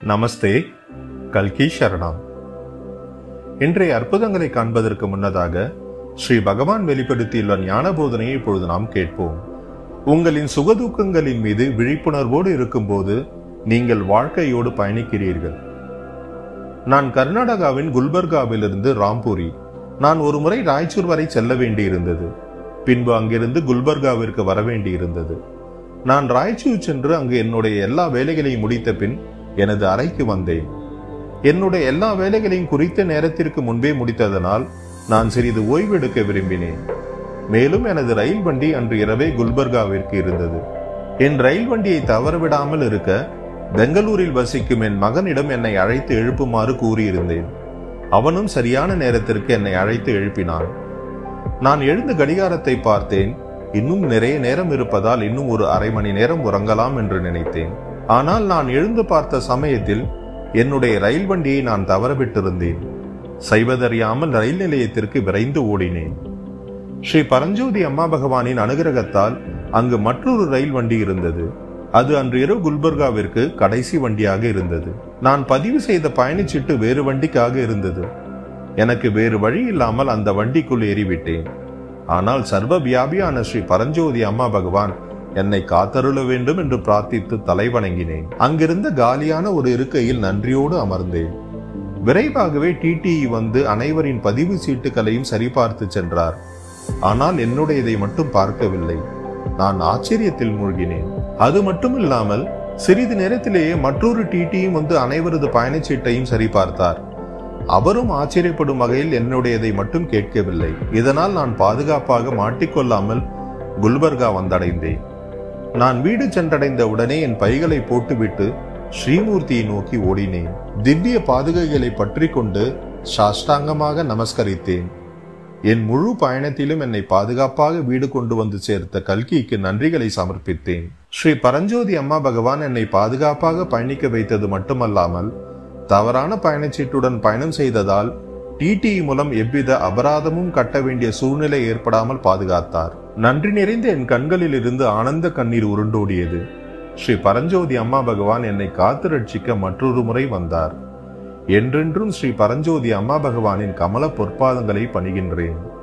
நமஸ்தே கல்கி சரணம் இன்றைய அற்புதங்களை காண்பதற்கு முன்னதாக ஸ்ரீ பகவான் வெளிப்படுத்தியுள்ள ஞான போதனையை இப்பொழுது நாம் கேட்போம் உங்களின் சுகதுக்கங்களின் மீது விழிப்புணர்வோடு இருக்கும்போது நீங்கள் வாழ்க்கையோடு பயணிக்கிறீர்கள் நான் கர்நாடகாவின் குல்பர்காவிலிருந்து ராம்பூரி நான் ஒரு முறை ராய்ச்சூர் வரை செல்ல வேண்டியிருந்தது பின்பு அங்கிருந்து குல்பர்காவிற்கு வர வேண்டியிருந்தது நான் ராய்ச்சூர் சென்று அங்கு என்னுடைய எல்லா வேலைகளையும் முடித்த பின் எனது அறைக்கு வந்தேன் என்னுடைய எல்லா வேலைகளையும் குறித்த நேரத்திற்கு முன்பே முடித்ததனால் நான் சிறிது ஓய்வெடுக்க விரும்பினேன் மேலும் எனது ரயில் வண்டி அன்று இரவே குல்பர்காவிற்கு இருந்தது என் ரயில் வண்டியை தவறவிடாமல் இருக்க பெங்களூரில் வசிக்கும் என் மகனிடம் என்னை அழைத்து எழுப்புமாறு கூறியிருந்தேன் அவனும் சரியான நேரத்திற்கு என்னை அழைத்து எழுப்பினான் நான் எழுந்த கடிகாரத்தை பார்த்தேன் இன்னும் நிறைய நேரம் இருப்பதால் இன்னும் ஒரு அரை மணி நேரம் உறங்கலாம் என்று நினைத்தேன் ஆனால் நான் எழுந்து பார்த்த சமயத்தில் என்னுடைய ரயில் வண்டியை நான் தவறவிட்டிருந்தேன் செய்வதறியாமல் ரயில் நிலையத்திற்கு விரைந்து ஓடினேன் ஸ்ரீ பரஞ்சோதி அம்மா பகவானின் அனுகிரகத்தால் அங்கு மற்றொரு ரயில் வண்டி இருந்தது அது அன்று இரவு குல்பர்காவிற்கு கடைசி வண்டியாக இருந்தது நான் பதிவு செய்த பயணச்சீட்டு வேறு வண்டிக்காக இருந்தது எனக்கு வேறு வழி இல்லாமல் அந்த வண்டிக்குள் ஏறிவிட்டேன் ஆனால் சர்வ வியாபியான ஸ்ரீ பரஞ்சோதி அம்மா பகவான் என்னை காத்தருள வேண்டும் என்று பிரார்த்தித்து தலை வணங்கினேன் அங்கிருந்த காலியான ஒரு இருக்கையில் நன்றியோடு அமர்ந்தேன் விரைவாகவே டிடிஇ வந்து அனைவரின் பதிவு சீட்டுகளையும் சரிபார்த்து சென்றார் ஆனால் என்னுடையதை மட்டும் பார்க்கவில்லை நான் ஆச்சரியத்தில் மூழ்கினேன் அது மட்டும் இல்லாமல் சிறிது நேரத்திலேயே மற்றொரு டிடியும் வந்து அனைவரது பயணச்சீட்டையும் சரிபார்த்தார் அவரும் ஆச்சரியப்படும் வகையில் என்னுடையதை மட்டும் கேட்கவில்லை இதனால் நான் பாதுகாப்பாக மாட்டிக்கொள்ளாமல் குல்பர்கா வந்தடைந்தேன் நான் வீடு சென்றடைந்த உடனே என் பைகளை போட்டுவிட்டு ஸ்ரீமூர்த்தியை நோக்கி ஓடினேன் திவ்ய பாதுகைகளை பற்றி கொண்டு சாஷ்டாங்கமாக நமஸ்கரித்தேன் என் முழு பயணத்திலும் என்னை பாதுகாப்பாக வீடு கொண்டு வந்து சேர்த்த கல்கிக்கு நன்றிகளை சமர்ப்பித்தேன் ஸ்ரீ பரஞ்சோதி அம்மா பகவான் என்னை பாதுகாப்பாக பயணிக்க வைத்தது மட்டுமல்லாமல் தவறான பயணச்சீட்டுடன் பயணம் செய்ததால் டிடிஇ மூலம் எவ்வித அபராதமும் கட்ட வேண்டிய சூழ்நிலை ஏற்படாமல் பாதுகாத்தார் நன்றி நிறைந்த என் கண்களில் இருந்து ஆனந்த கண்ணீர் உருண்டோடியது ஸ்ரீ பரஞ்சோதி அம்மா பகவான் என்னை காத்து ரட்சிக்க மற்றொரு முறை வந்தார் என்றென்றும் ஸ்ரீ பரஞ்சோதி அம்மா பகவானின் கமல பொற்பாதங்களை பணிகின்றேன்